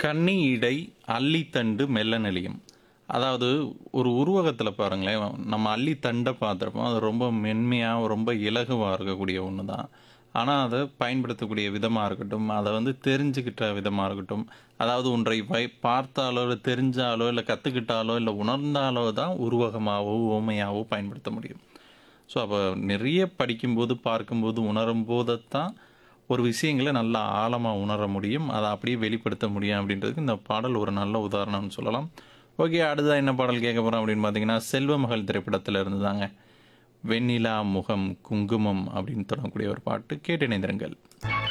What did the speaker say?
கன்னி இடை அல்லித்தண்டு மெல்ல நெளியும் அதாவது ஒரு உருவகத்தில் பாருங்களேன் நம்ம அல்லித்தண்டை பார்த்துருப்போம் அது ரொம்ப மென்மையாக ரொம்ப இலகுவாக இருக்கக்கூடிய ஒன்று தான் ஆனால் அதை பயன்படுத்தக்கூடிய விதமாக இருக்கட்டும் அதை வந்து தெரிஞ்சுக்கிட்ட விதமாக இருக்கட்டும் அதாவது ஒன்றை வை பார்த்தாலோ இல்லை தெரிஞ்சாலோ இல்லை கற்றுக்கிட்டாலோ இல்லை உணர்ந்தாலோ தான் உருவகமாகவோ ஓமையாகவோ பயன்படுத்த முடியும் ஸோ அப்போ நிறைய படிக்கும்போது பார்க்கும்போது உணரும் போதைத்தான் ஒரு விஷயங்களை நல்லா ஆழமாக உணர முடியும் அதை அப்படியே வெளிப்படுத்த முடியும் அப்படின்றதுக்கு இந்த பாடல் ஒரு நல்ல உதாரணம்னு சொல்லலாம் ஓகே அடுத்ததாக என்ன பாடல் கேட்க போகிறோம் அப்படின்னு பார்த்தீங்கன்னா செல்வ மகள் திரைப்படத்தில் இருந்து தாங்க வெண்ணிலா முகம் குங்குமம் அப்படின்னு தொடங்கக்கூடிய ஒரு பாட்டு கேட்டு இணைந்திருங்கள்